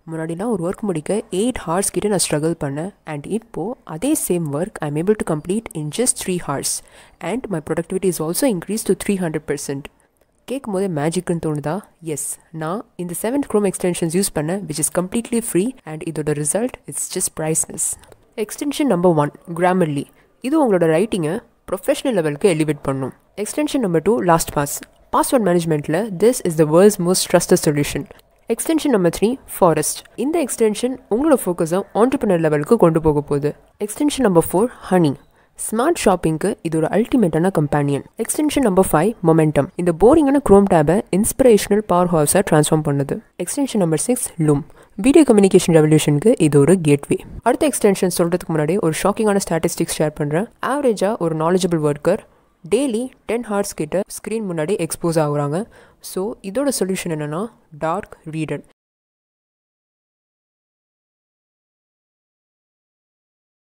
முன்னாடிலாம் ஒரு ஒர்க் முடிக்க எயிட் ஹார்ஸ் கிட்ட நான் ஸ்ட்ரகிள் பண்ணேன் அண்ட் இப்போது அதே same work I am able to complete in just three hours and my productivity is also increase to three hundred percent கேட்கும் போதே மேஜிக்னு தோணுதா எஸ் நான் இந்த செவன்த் க்ரோம் எக்ஸ்டென்ஷன்ஸ் யூஸ் பண்ணேன் which is completely free and இதோட result it's just priceless extension number one Grammarly இது உங்களோட ரைட்டிங்கை ப்ரொஃபஷனல் லெவலுக்கு எலிவேட் பண்ணும் extension number two LastPass password மேனேஜ்மெண்ட்டில் this is the world's most trusted solution extension number three forest இந்த extension உங்களோட ஃபோக்கஸை ஆண்டர்பிரினர் லெவலுக்கு கொண்டு போக போகுது extension number four honey smart ஷாப்பிங்க்கு இது ஒரு அல்டிமேட்டான companion extension number five momentum இந்த போரிங்கான க்ரோம் டேபை இன்ஸ்பிரேஷனல் பவர் ஹவுஸாக ட்ரான்ஸ்ஃபார்ம் பண்ணுது extension number six loom video communication ரெவல்யூஷனுக்கு இது ஒரு கேட்வே அடுத்த எக்ஸ்டென்ஷன் சொல்கிறதுக்கு முன்னாடி ஒரு ஷாக்கிங்கான ஸ்டாட்டிஸ்டிக்ஸ் ஷேர் பண்ணுறேன் ஆவரேஜாக ஒரு knowledgeable worker daily ten hours கிட்ட ஸ்க்ரீன் முன்னாடி எக்ஸ்போஸ் ஆகுறாங்க ஸோ இதோட சொல்யூஷன் என்னென்னா டார்க் ரீடர்